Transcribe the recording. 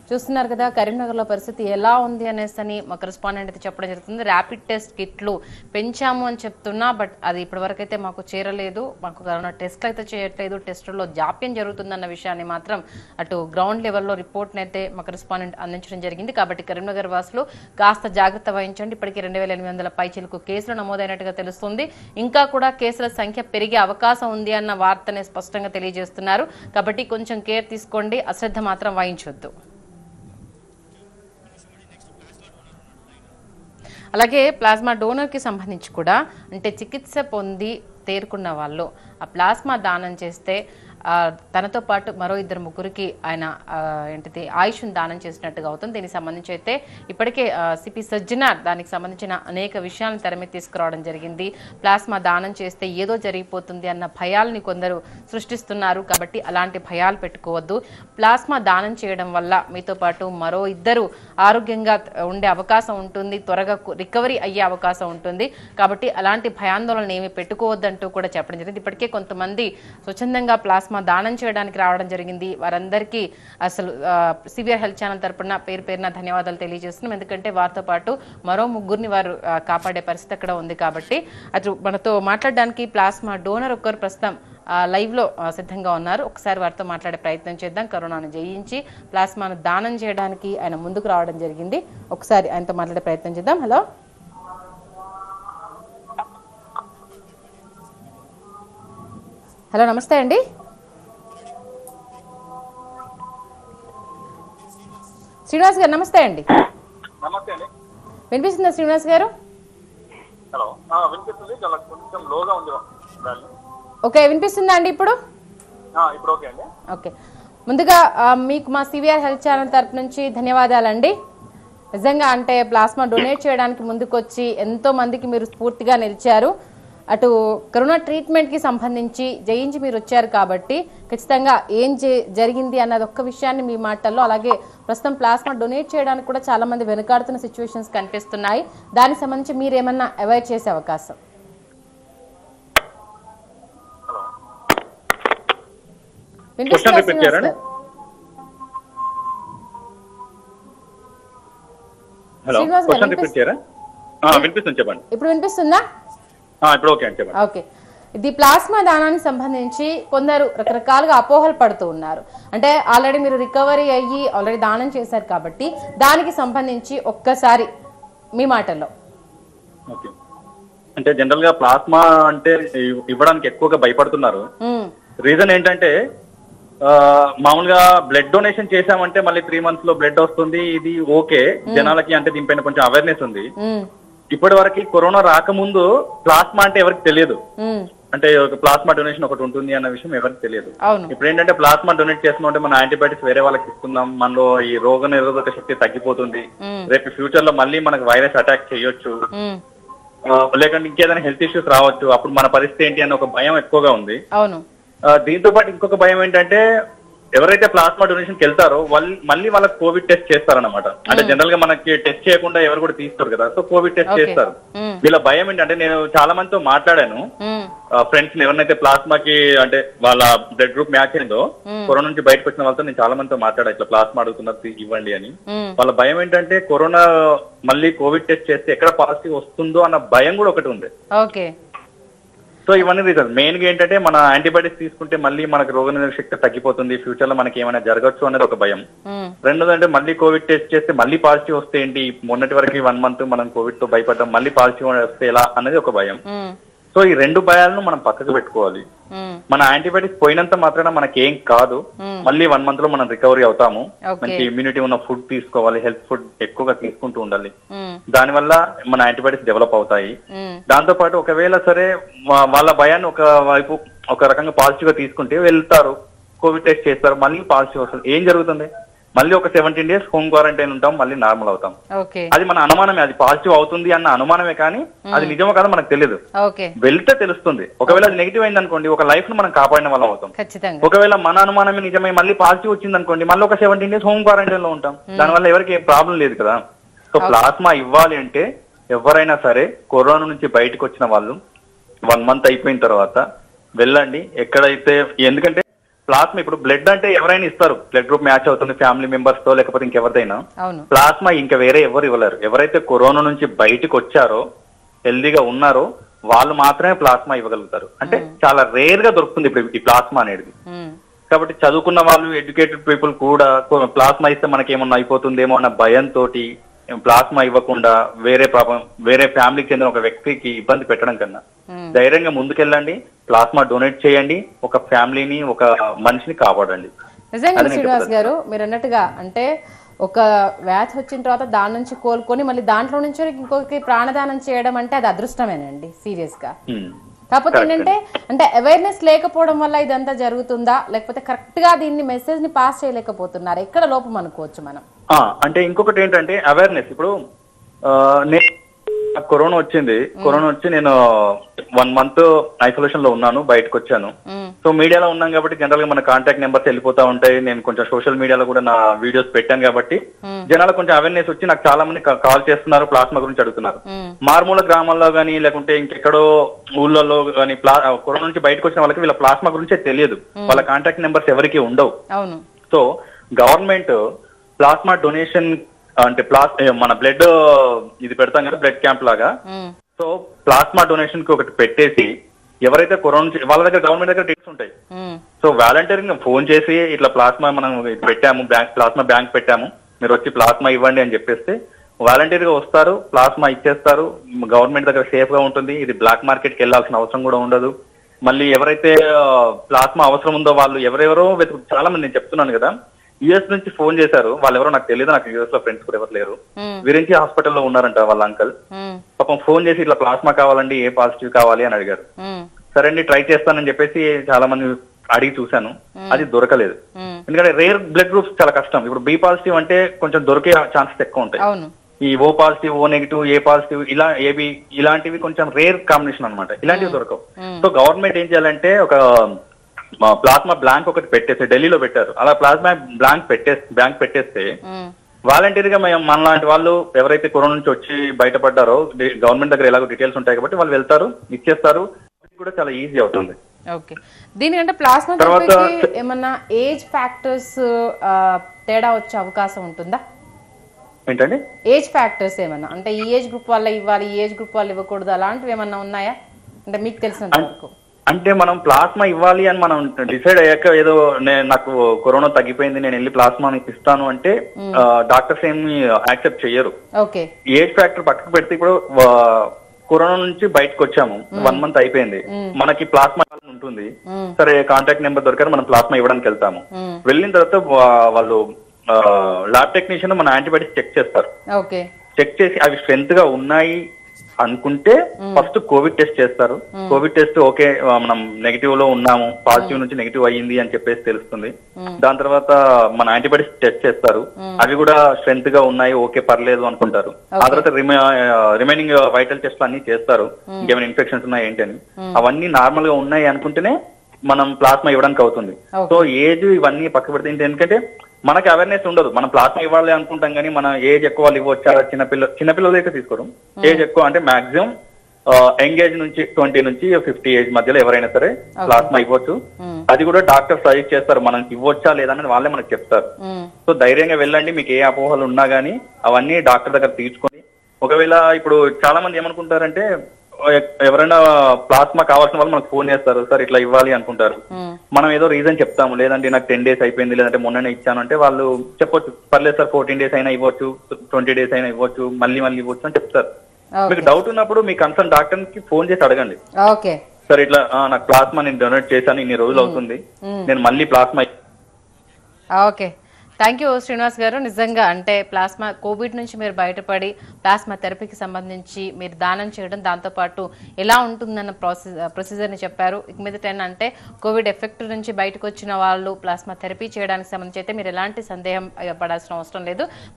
చూస్తున్నారు కదా కరీంనగర్లో పరిస్థితి ఎలా ఉంది అనేసి అని మా కరెస్పాండెంట్ అయితే చెప్పడం జరుగుతుంది ర్యాపిడ్ టెస్ట్ కిట్లు పెంచాము అని చెప్తున్నా బట్ అది ఇప్పటివరకు అయితే మాకు చేరలేదు మాకు కరోనా టెస్ట్లు అయితే చేయట్లేదు టెస్టుల్లో జాప్యం జరుగుతుందన్న విషయాన్ని మాత్రం అటు గ్రౌండ్ లెవెల్లో రిపోర్ట్ని అయితే మా కరెస్పాండెంట్ అందించడం జరిగింది కాబట్టి కరీంనగర్ వాసులు కాస్త జాగ్రత్త వహించండి ఇప్పటికీ రెండు వేల ఎనిమిది వందల పైచిలకు కేసులు నమోదైనట్టుగా తెలుస్తుంది ఇంకా కూడా కేసుల సంఖ్య పెరిగే అవకాశం ఉంది అన్న వార్తనే స్పష్టంగా తెలియజేస్తున్నారు కాబట్టి కొంచెం కేర్ తీసుకోండి అశ్రద్ధ మాత్రం వహించొద్దు అలాగే ప్లాస్మా డోనర్కి సంబంధించి కూడా అంటే చికిత్స పొంది తేరుకున్న వాళ్ళు ఆ ప్లాస్మా దానం చేస్తే ఆ, తనతో పాటు మరో ఇద్దరు ముగ్గురికి ఆయన ఆ, ఏంటిది ఆయుష్ను దానం చేసినట్టుగా అవుతుంది దీనికి సంబంధించి అయితే ఇప్పటికే సిపి సజ్జనార్ దానికి సంబంధించిన అనేక విషయాలను తెరమీ తీసుకురావడం జరిగింది ప్లాస్మా దానం చేస్తే ఏదో జరిగిపోతుంది అన్న భయాల్ని కొందరు సృష్టిస్తున్నారు కాబట్టి అలాంటి భయాలు పెట్టుకోవద్దు ప్లాస్మా దానం చేయడం వల్ల మీతో పాటు మరో ఇద్దరు ఆరోగ్యంగా ఉండే అవకాశం ఉంటుంది త్వరగా రికవరీ అయ్యే అవకాశం ఉంటుంది కాబట్టి అలాంటి భయాందోళన ఏమి పెట్టుకోవద్దంటూ కూడా చెప్పడం జరిగింది ఇప్పటికే కొంతమంది స్వచ్ఛందంగా ప్లాస్మా దానం చేయడానికి రావడం జరిగింది వారందరికీ అసలు సివియర్ హెల్త్ ఛానల్ తరపున పేరు పేరున ధన్యవాదాలు తెలియజేస్తున్నాం ఎందుకంటే వారితో పాటు మరో ముగ్గురిని వారు ఆ, కాపాడే పరిస్థితి అక్కడ ఉంది కాబట్టి అటు మనతో మాట్లాడడానికి ప్లాస్మా డోనర్ ఒక్కరు ప్రస్తుతం ఆ, లైవ్ లో ఆ, సిద్ధంగా ఉన్నారు ఒకసారి వారితో మాట్లాడే ప్రయత్నం చేద్దాం కరోనాను జయించి ప్లాస్మాను దానం చేయడానికి ఆయన ముందుకు రావడం జరిగింది ఒకసారి ఆయనతో మాట్లాడే ప్రయత్నం చేద్దాం హలో హలో నమస్తే అండి శ్రీనివాస్ గారు నమస్తే అండి నమస్తే అండి వినిపిస్తుందా శ్రీనివాస్ గారు హలో ఆ, వినిపిస్తుంది చాలా కొంచెం లోగా ఉంది గాలి. ఓకే వినిపిస్తుందా అండి ఇప్పుడు ఆ, ఇప్పుడు ఓకే అండి ఓకే ముందుగా ఆ, మీకు మా సివిఆర్ హెల్త్ ఛానల్ తరపు నుంచి ధన్యవాదాలండి నిజంగా అంటే ప్లాస్మా డొనేట్ చేయడానికి ముందుకొచ్చి ఎంతో మందికి మీరు స్ఫూర్తిగా నిలిచారు అటు కరోనా ట్రీట్మెంట్కి సంబంధించి జయించి మీరు వచ్చారు కాబట్టి ఖచ్చితంగా ఏం జే- జరిగింది అన్నది ఒక్క విషయాన్ని మీ మాటల్లో అలాగే ప్రస్తుతం ప్లాస్మా డొనేట్ చేయడానికి కూడా చాలా మంది వెనుకాడుతున్న సిచ్యువేషన్స్ కనిపిస్తున్నాయి దానికి సంబంధించి మీరు ఏమన్నా అవాయిడ్ చేసే అవకాశం హలో వినిపిస్తుందా repeat శ్రీనివాస్ చేయాలండి? గారు? హలో శ్రీనివాస్ గారు, క్వశ్చన్ రిపీట్ చేయరా ఆ, వినిపిస్తుంది చెప్పండి ఇప్పుడు వినిపిస్తుందా ఆ, ఇప్పుడు ఓకే అండి చెప్పండి ఓకే ఇది ప్లాస్మా దానానికి సంబంధించి కొందరు రకరకాలుగా అపోహలు పడుతూ ఉన్నారు అంటే ఆల్రెడీ మీరు రికవరీ అయ్యి ఆల్రెడీ దానం చేశారు కాబట్టి దానికి సంబంధించి ఒక్కసారి మీ మాటల్లో ఓకే అంటే జనరల్ గా ప్లాస్మా అంటే ఇవ్- ఇవ్వడానికి ఎక్కువగా భయపడుతున్నారు ఉమ్, రీజన్ ఏంటంటే ఆ, మామూలుగా బ్లడ్ డొనేషన్ చేశామంటే మళ్ళీ త్రీ మంత్స్ లో బ్లడ్ వస్తుంది ఇది ఓకే జనాలకి అంటే దీనిపైన కొంచెం అవేర్నెస్ ఉంది ఉమ్, ఇప్పటి వరకు కరోనా రాకముందు ప్లాస్మా అంటే ఎవరికి తెలియదు ఉమ్, అంటే ఒక ప్లాస్మా డొనేషన్ ఒకటి ఉంటుంది అన్న విషయం ఎవరికి తెలియదు అవును ఇప్పుడు ఏంటంటే ప్లాస్మా డొనేట్ చేస్తున్నాం మన యాంటీబయాటిక్స్ వేరే వాళ్ళకి ఇస్తున్నాం మనలో ఈ రోగ నిరోధక శక్తి తగ్గిపోతుంది ఉమ్, రేపు ఫ్యూచర్ లో మళ్ళీ మనకు వైరస్ అటాక్ చేయొచ్చు ఉమ్, ఆ, లేకుంటే ఇంకేదైనా హెల్త్ ఇష్యూస్ రావచ్చు అప్పుడు మన పరిస్థితి ఏంటి అన్న ఒక భయం ఎక్కువగా ఉంది అవును ఆ, దీంతో పాటు ఇంకొక భయం ఏంటంటే ఎవరైతే ప్లాస్మా డొనేషన్ కి వెళ్తారో వాళ్ళు మళ్ళీ వాళ్ళకి కోవిడ్ టెస్ట్ చేస్తారనమాట అంటే జనరల్ గా మనకి టెస్ట్ చేయకుండా ఎవరు కూడా తీస్తారు కదా సో కోవిడ్ టెస్ట్ Okay. చేస్తారు ఉమ్, వీళ్ళ భయం ఏంటంటే నేను చాలా మందితో మాట్లాడాను ఉమ్, ఫ్రెండ్స్ ఎవరినైతే ప్లాస్మాకి అంటే వాళ్ళ బ్లడ్ గ్రూప్ మ్యాచ్ అయిందో Hmm. కరోనా నుంచి బయటకు వచ్చిన వాళ్ళతో నేను చాలా మందితో మాట్లాడా ఇట్లా ప్లాస్మా అడుగుతున్నారు ఇవ్వండి అని ఉమ్, వాళ్ళ భయం ఏంటంటే కరోనా మళ్ళీ కోవిడ్ టెస్ట్ చేస్తే ఎక్కడ పాజిటివ్ వస్తుందో అన్న భయం కూడా ఒకటి ఉంది ఓకే సో ఇవన్నీ రీజన్ మెయిన్ గా ఏంటంటే మన యాంటీబయాటిక్స్ తీసుకుంటే మళ్ళీ మనకు రోగ నిరోధక శక్తి తగ్గిపోతుంది ఫ్యూచర్ లో మనకి ఏమైనా జరగచ్చు అనేది ఒక భయం ఉమ్, రెండోది అంటే మళ్ళీ కోవిడ్ టెస్ట్ చేస్తే మళ్ళీ పాజిటివ్ వస్తే ఏంటి మొన్నటి వరకు వన్ మంత్ మనం కోవిడ్ తో భయపడ్డాం మళ్ళీ పాజిటివ్ వస్తే ఎలా అనేది ఒక భయం ఉమ్, సో ఈ రెండు భయాలను మనం పక్కకు పెట్టుకోవాలి ఉమ్, మన యాంటీబయాటిక్స్ పోయినంత మాత్రాన మనకేం కాదు ఉమ్, మళ్ళీ వన్ మంత్ లో మనం రికవరీ అవుతాము ఓకే మంచి ఇమ్యూనిటీ ఉన్న ఫుడ్ తీసుకోవాలి హెల్త్ ఫుడ్ ఎక్కువగా తీసుకుంటూ ఉండాలి ఉమ్, దానివల్ల మన యాంటీబయాటిక్స్ డెవలప్ అవుతాయి ఉమ్, దాంతో పాటు ఒకవేళ సరే వా- వాళ్ళ భయాన్ని ఒక వైపు ఒక రకంగా పాజిటివ్ గా తీసుకుంటే వెళ్తారు కోవిడ్ టెస్ట్ చేస్తారు మళ్ళీ పాజిటివ్ వస్తుంది ఏం జరుగుతుంది మళ్ళీ ఒక సెవెంటీన్ డేస్ హోమ్ క్వారంటైన్ ఉంటాం మళ్ళీ నార్మల్ అవుతాం ఓకే అది మన అనుమానమే అది పాజిటివ్ అవుతుంది అన్న అనుమానమే కానీ అది నిజమో కాదో మనకు తెలియదు ఓకే వెళ్తే తెలుస్తుంది ఒకవేళ అది నెగిటివ్ అయింది అనుకోండి ఒక లైఫ్ ను మనం కాపాడిన వాళ్ళం అవుతాం ఖచ్చితంగా ఒకవేళ మన అనుమానమే నిజమై మళ్ళీ పాజిటివ్ వచ్చింది అనుకోండి మళ్ళీ ఒక సెవెంటీన్ డేస్ హోమ్ క్వారంటైన్ లో ఉంటాం దానివల్ల ఎవరికి ఏం ప్రాబ్లం లేదు కదా సో ప్లాస్మా ఇవ్వాలి అంటే ఎవరైనా సరే కరోనా నుంచి బయటకు వచ్చిన వాళ్ళు వన్ మంత్ అయిపోయిన తర్వాత వెళ్ళండి ఎక్కడైతే ఎందుకంటే ప్లాస్మా ఇప్పుడు బ్లడ్ అంటే ఎవరైనా ఇస్తారు బ్లడ్ గ్రూప్ మ్యాచ్ అవుతుంది ఫ్యామిలీ మెంబర్స్ తో లేకపోతే ఇంకెవరిదైనా అవును ప్లాస్మా ఇంకా వేరే ఎవరు ఇవ్వలేరు ఎవరైతే కరోనా నుంచి బయటకు వచ్చారో హెల్దీగా ఉన్నారో వాళ్ళు మాత్రమే ప్లాస్మా ఇవ్వగలుగుతారు అంటే చాలా రేర్ గా దొరుకుతుంది ఇప్పుడు ఈ ప్లాస్మా అనేది ఉమ్, కాబట్టి చదువుకున్న వాళ్ళు ఎడ్యుకేటెడ్ పీపుల్ కూడా కొ- ప్లాస్మా ఇస్తే మనకేమన్నా అయిపోతుందేమో అన్న భయంతో ప్లాస్మా ఇవ్వకుండా వేరే పాపం వేరే ఫ్యామిలీకి చెందిన ఒక వ్యక్తికి ఇబ్బంది పెట్టడం కన్నా ఉమ్. ధైర్యంగా ముందుకెళ్ళండి ప్లాస్మా డొనేట్ చేయండి ఒక ఫ్యామిలీని ఒక మనిషిని కాపాడండి నిజంగా అది నేను శ్రీనివాస్ చెప్తాను. గారు మీరు అన్నట్టుగా అంటే ఒక వ్యాధి వచ్చిన తర్వాత దాని నుంచి కోలుకొని మళ్ళీ దాంట్లో నుంచి ఇంకొకరికి ప్రాణదానం చేయడం అంటే అది అదృష్టమేనండి సీరియస్ గా ఉమ్. కాకపోతే Correct ఏంటంటే అంటే అవేర్నెస్ లేకపోవడం వల్ల ఇదంతా జరుగుతుందా లేకపోతే కరెక్ట్ గా దీన్ని మెసేజ్ ని పాస్ చేయలేకపోతున్నారు ఎక్కడ లోపం అనుకోవచ్చు మనం ఆ, అంటే ఇంకొకటి ఏంటంటే అవేర్నెస్ ఇప్పుడు ఆ, నేను నాకు కరోనా వచ్చింది కరోనా వచ్చి నేను వన్ మంత్ ఐసోలేషన్ లో ఉన్నాను బయటకు వచ్చాను ఉమ్, సో మీడియాలో ఉన్నాం కాబట్టి జనరల్ గా మన కాంటాక్ట్ నెంబర్స్ వెళ్ళిపోతా ఉంటాయి నేను కొంచెం సోషల్ మీడియాలో కూడా నా వీడియోస్ పెట్టాను కాబట్టి Hmm. జనాలకు కొంచెం అవేర్నెస్ వచ్చి నాకు చాలా మంది కా- కాల్ చేస్తున్నారు ప్లాస్మా గురించి అడుగుతున్నారు ఉమ్, మారుమూల గ్రామాల్లో కానీ లేకుంటే ఇంకెక్కడో ఊళ్ళలో కానీ ప్లా కరోనా నుంచి బయటకు వచ్చిన వాళ్ళకి వీళ్ళ ప్లాస్మా గురించే తెలియదు వాళ్ళ కాంటాక్ట్ నెంబర్స్ ఎవరికి ఉండవు అవును సో గవర్నమెంట్ ప్లాస్మా డొనేషన్ అంటే ప్లాస్ ఏ, మన బ్లడ్ ఇది పెడతాం కదా బ్లడ్ క్యాంప్ లాగా ఉమ్, సో ప్లాస్మా డొనేషన్ కి ఒకటి పెట్టేసి ఎవరైతే కరోనా నుంచి- వాళ్ళ దగ్గర గవర్నమెంట్ దగ్గర టిప్స్ ఉంటాయి ఉమ్, సో వాలంటీరింగ్ ఫోన్ చేసి ఇట్లా ప్లాస్మా మనం ఇది పెట్టాము బ్యాంక్ ప్లాస్మా బ్యాంక్ పెట్టాము మీరు వచ్చి ప్లాస్మా ఇవ్వండి అని చెప్పేస్తే వాలంటీర్ గా వస్తారు ప్లాస్మా ఇచ్చేస్తారు గవర్నమెంట్ దగ్గర సేఫ్ గా ఉంటుంది ఇది బ్లాక్ మార్కెట్ కి వెళ్ళాల్సిన అవసరం కూడా ఉండదు మళ్ళీ ఎవరైతే ఆ, ప్లాస్మా అవసరం ఉందో వాళ్ళు ఎవరెవరో వెతుకు చాలా మంది నేను చెప్తున్నాను కదా యుఎస్ నుంచి ఫోన్ చేశారు వాళ్ళు ఎవరో నాకు తెలియదు నాకు యుఎస్ లో ఫ్రెండ్స్ కూడా ఎవరు లేరు ఉమ్, విరించి హాస్పిటల్లో ఉన్నారంట వాళ్ళ అంకల్ ఉమ్, పాపం ఫోన్ చేసి ఇట్లా ప్లాస్మా కావాలండి ఏ పాజిటివ్ కావాలి అని అడిగారు ఉమ్, సరే అండి ట్రై చేస్తానని చెప్పేసి చాలా మంది అడిగి చూశాను అది దొరకలేదు ఉమ్, ఎందుకంటే రేర్ బ్లడ్ గ్రూప్స్ చాలా కష్టం ఇప్పుడు బి పాజిటివ్ అంటే కొంచెం దొరికే ఛాన్సెస్ ఎక్కువ ఉంటాయి అవును ఈ O positive O negative A positive ఇలా ఏబి ఇలాంటివి కొంచెం రేర్ కాంబినేషన్ అన్నమాట ఇలాంటివి దొరకవు మ్మ్. సో గవర్నమెంట్ ఏం చేయాలంటే ఒక ప్లాస్మా బ్లాంక్ ఒకటి పెట్టేసి ఢిల్లీలో పెట్టారు అలా ప్లాస్మా బ్లాంక్ పెట్టే బ్యాంక్ పెట్టేస్తే ఉమ్, వాలంటీర్ గా మేము మనలాంటి వాళ్ళు ఎవరైతే కరోనా నుంచి వచ్చి బయటపడ్డారో డి- గవర్నమెంట్ దగ్గర ఎలాగో డీటెయిల్స్ ఉంటాయి కాబట్టి వాళ్ళు వెళ్తారు ఇచ్చేస్తారు ఇది కూడా చాలా ఈజీ అవుతుంది ఓకే దీనికంటే ప్లాస్మా తర్వాత- థెరపీకి ఏమన్నా ఏజ్ ఫ్యాక్టర్స్ తేడా వచ్చే అవకాశం ఉంటుందా ఏంటండి ఏజ్ ఫ్యాక్టర్స్ ఏమన్నా అంటే ఈ ఏజ్ గ్రూప్ వల్ల ఇవ్వాలి ఈ ఏజ్ గ్రూప్ వాళ్ళు ఇవ్వకూడదు అలాంటివి ఏమన్నా ఉన్నాయా అంటే మీకు తెలిసినంత వరకు అంటే మనం ప్లాస్మా ఇవ్వాలి అని మనం డిసైడ్ అయ్యాక ఏదో నే- నాకు కరోనా తగ్గిపోయింది నేను వెళ్ళి ప్లాస్మా ఇస్తాను అంటే డాక్టర్స్ ఏమి యాక్సెప్ట్ చెయ్యరు ఓకే ఏజ్ ఫ్యాక్టర్ పక్కకు పెడితే ఇప్పుడు ఆ, కరోనా నుంచి బయటకు వచ్చాము వన్ మంత్ అయిపోయింది మనకి ప్లాస్మా ఉంటుంది మ్మ్. సరే కాంటాక్ట్ నెంబర్ దొరికారు మనం ప్లాస్మా ఇవ్వడానికి వెళ్తాము మ్మ్. వెళ్ళిన తర్వాత వా- వాళ్ళు ల్యాబ్ టెక్నీషియన్ మన యాంటీబయాటిక్స్ చెక్ చేస్తారు ఓకే చెక్ చేసి అవి స్ట్రెంత్ గా ఉన్నాయి అనుకుంటే ఫస్ట్ కోవిడ్ టెస్ట్ చేస్తారు కోవిడ్ టెస్ట్ ఓకే ఆ, మనం నెగిటివ్ లో ఉన్నాము పాజిటివ్ నుంచి నెగిటివ్ అయ్యింది అని చెప్పేసి తెలుస్తుంది దాని తర్వాత మన యాంటీబాడీస్ టెస్ట్ చేస్తారు అవి కూడా స్ట్రెంత్ గా ఉన్నాయి ఓకే పర్లేదు అనుకుంటారు ఆ తర్వాత రిమైనింగ్ వైటల్ టెస్ట్ అన్ని చేస్తారు ఇంకేమైనా ఇన్ఫెక్షన్స్ ఉన్నాయి ఏంటని అవన్నీ నార్మల్ గా ఉన్నాయి అనుకుంటేనే మనం ప్లాస్మా ఇవ్వడానికి అవుతుంది Okay. సో ఏజ్ ఇవన్నీ పక్క పెడితే ఏంటి- ఎందుకంటే మనకి అవేర్నెస్ ఉండదు మనం ప్లాస్మా ఇవ్వాలి అనుకుంటాం కానీ మన ఏజ్ ఎక్కువ వాళ్ళు ఇవ్వచ్చా చిన్నపిల్ల చిన్నపిల్లలు అయితే తీసుకోరు ఏజ్ ఎక్కువ అంటే మాక్సిమం ఎంగేజ్ నుంచి ట్వంటీ నుంచి ఫిఫ్టీ ఏజ్ మధ్యలో ఎవరైనా సరే ప్లాస్మా ఇవ్వచ్చు మ్మ్. అది కూడా డాక్టర్ సజెస్ట్ చేస్తారు మనకి ఇవ్వచ్చా లేదా అనేది వాళ్ళే మనకు చెప్తారు మ్మ్. సో ధైర్యంగా వెళ్ళండి మీకు ఏ అపోహలు ఉన్నా గానీ అవన్నీ డాక్టర్ దగ్గర తీర్చుకొని ఒకవేళ ఇప్పుడు చాలా మంది ఏమనుకుంటారంటే ఎ- ఎవరైనా ప్లాస్మా కావాల్సిన వాళ్ళు మనకు ఫోన్ చేస్తారు సార్ ఇట్లా ఇవ్వాలి అనుకుంటారు మ్మ్. మనం ఏదో రీజన్ చెప్తాము లేదంటే నాకు టెన్ డేస్ అయిపోయింది లేదంటే మొన్ననే ఇచ్చాను అంటే వాళ్ళు చెప్పొచ్చు పర్లేదు సార్ ఫోర్టీన్ డేస్ అయినా ఇవ్వచ్చు ట్వంటీ డేస్ అయినా ఇవ్వచ్చు మళ్ళీ మళ్ళీ ఇవ్వచ్చు అని చెప్తారు మీకు ఓకే డౌట్ ఉన్నప్పుడు మీ కన్సర్న్ డాక్టర్ కి ఫోన్ చేసి అడగండి ఓకే సార్ ఇట్లా ఆ, నాకు ప్లాస్మా నేను డొనేట్ చేశాను ఇన్ని రోజులు అవుతుంది మ్మ్. నేను మళ్ళీ plasma okay thank you Srinivas garu నిజంగా అంటే ప్లాస్మా కోవిడ్ నుంచి మీరు బయటపడి ప్లాస్మా థెరపీకి సంబంధించి మీరు దానం చేయడం దాంతోపాటు ఎలా ఉంటుందన్న ప్రాసెస్ ప్రొసీజర్ని చెప్పారు ఇక మీదట ఏంటంటే కోవిడ్ ఎఫెక్ట్ నుంచి బయటకు వచ్చిన వాళ్ళు ప్లాస్మా థెరపీ చేయడానికి సంబంధించి అయితే మీరు ఎలాంటి సందేహం ఆ, పడాల్సిన అవసరం లేదు